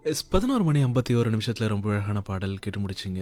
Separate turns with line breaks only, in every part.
S பதினோரு மணி ஐம்பத்தி ஒரு நிமிஷத்தில் ரொம்ப அழகான பாடல் கேட்டு முடிச்சிங்க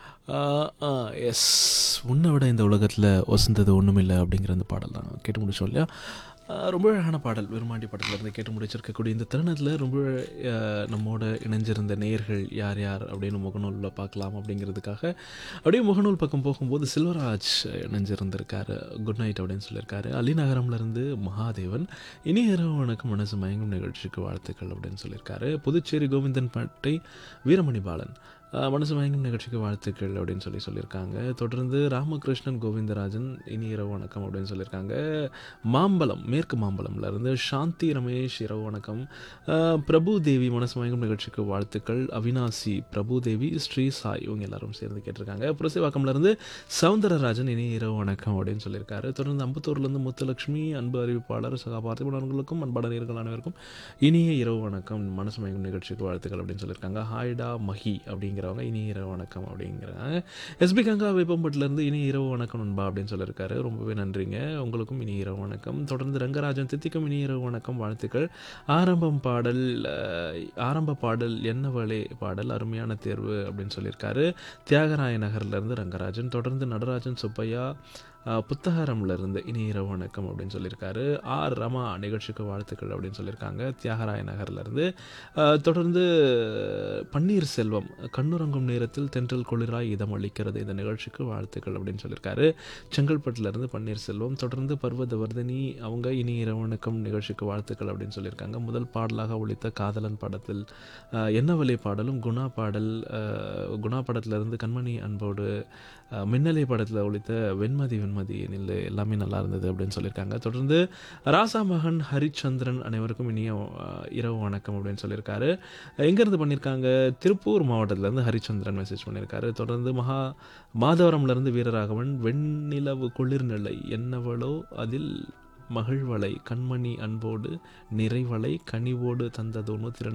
எஸ் உன்னை விட இந்த உலகத்தில் வசந்தது ஒன்றும் இல்லை அப்படிங்கிற அந்த பாடல் தான் கேட்டு முடிச்சோம் இல்லையா ஆ, ரொம்ப அழகான பாடல் விருமாண்டி படத்துலேருந்து கேட்டு முடிச்சிருக்கக்கூடிய இந்த தருணத்தில் ரொம்ப ஆ, நம்மோட இணைஞ்சிருந்த நேயர்கள் யார் யார் அப்படின்னு முகநூலில் பார்க்கலாம் அப்படிங்கிறதுக்காக அப்படியே முகநூல் பக்கம் போகும்போது செல்வராஜ் இணைஞ்சிருந்திருக்காரு குட் நைட் அப்படின்னு சொல்லியிருக்காரு அலிநகரம்லேருந்து மகாதேவன் இனி இரவு வணக்கம் மனசு மயங்கும் நிகழ்ச்சிக்கு வாழ்த்துக்கள் அப்படின்னு சொல்லியிருக்காரு புதுச்சேரி கோவிந்தன் பட்டை வீரமணி பாலன் ஆஹ், மனசு மயங்கும் நிகழ்ச்சிக்கு வாழ்த்துக்கள் அப்படின்னு சொல்லி சொல்லியிருக்காங்க தொடர்ந்து ராமகிருஷ்ணன் கோவிந்தராஜன் இனி இரவு வணக்கம் அப்படின்னு சொல்லியிருக்காங்க மாம்பலம் மேற்கு மாம்பலம்ல இருந்து சாந்தி ரமேஷ் இரவு வணக்கம் ஆஹ், பிரபு தேவி மனசு மயங்கும் நிகழ்ச்சிக்கு வாழ்த்துக்கள் அவினாசி பிரபு தேவி ஸ்ரீ சாய் இவங்க எல்லாரும் சேர்ந்து கேட்டிருக்காங்க புரசிவாக்கம்ல இருந்து சவுந்தரராஜன் இனி இரவு வணக்கம் அப்படின்னு சொல்லியிருக்காரு தொடர்ந்து அம்பத்தூர்லேருந்து முத்துலட்சுமி அன்பு அறிவிப்பாளர் சகா பார்த்திபனவர்களுக்கும் அன்பான நேர்கள் அனைவருக்கும் இனிய இரவு வணக்கம் மனசு மயங்கும் நிகழ்ச்சிக்கு வாழ்த்துக்கள் அப்படின்னு சொல்லியிருக்காங்க ஹாய்டா மஹி அப்படிங்கிறவங்க இனிய இரவு வணக்கம் அப்படிங்கிறாங்க எஸ்பி கங்கா வேப்பம்பட்டிலேருந்து இனி இரவு வணக்கம் நண்பா அப்படின்னு சொல்லியிருக்காரு ரொம்பவே நன்றிங்க உங்களுக்கும் இனி இரவு வணக்கம் தொடர்ந்து ரங்கராஜன் தித்திக்கும் இனி இரவு வணக்கம் வாழ்த்துக்கள் ஆரம்பம் பாடல் அஹ், ஆரம்ப பாடல் என்னவளே பாடல் அருமையான தேர்வு அப்படின்னு சொல்லியிருக்காரு தியாகராய நகர்லேருந்து ரங்கராஜன் தொடர்ந்து நடராஜன் சுப்பையா அஹ், புத்தகரம்ல இருந்து இனி இரவு வணக்கம் அப்படின்னு சொல்லியிருக்காரு ஆர் ரமா நிகழ்ச்சிக்கு வாழ்த்துக்கள் அப்படின்னு சொல்லியிருக்காங்க தியாகராய நகர்ல இருந்து அஹ், தொடர்ந்து பன்னீர் செல்வம் கண்ணுறங்கும் நேரத்தில் தென்றல் குளிராய் இதம் அளிக்கிறது இந்த நிகழ்ச்சிக்கு வாழ்த்துக்கள் அப்படின்னு சொல்லியிருக்காரு செங்கல்பட்டுல இருந்து பன்னீர் செல்வம் தொடர்ந்து பர்வதவர்தினி அவங்க இனி இரவு வணக்கம் நிகழ்ச்சிக்கு வாழ்த்துக்கள் அப்படின்னு சொல்லியிருக்காங்க முதல் பாடலாக ஒழித்த காதலன் படத்தில் அஹ், என்ன வழி பாடலும் குணா பாடல் அஹ், குணா படத்திலிருந்து கண்மணி அன்போடு அஹ், மின்னலை படத்தில் ஒழித்த வெண்மதி வெண்மதி நில் எல்லாமே நல்லா இருந்தது அப்படின்னு சொல்லியிருக்காங்க தொடர்ந்து ராசா மகன் ஹரிச்சந்திரன் அனைவருக்கும் இனிய அஹ், இரவு வணக்கம் அப்படின்னு சொல்லியிருக்காரு எங்கேருந்து பண்ணியிருக்காங்க திருப்பூர் மாவட்டத்திலேருந்து ஹரிச்சந்திரன் மெசேஜ் பண்ணியிருக்காரு தொடர்ந்து மகா மாதவரம்லேருந்து வீரராகவன் வெண்ணிலவு குளிர்நிலை என்னவளோ அதில் மகிழ்வலை கண்மணி அன்போடு நிறைவலை கனிவோடு தந்ததோனு திறன்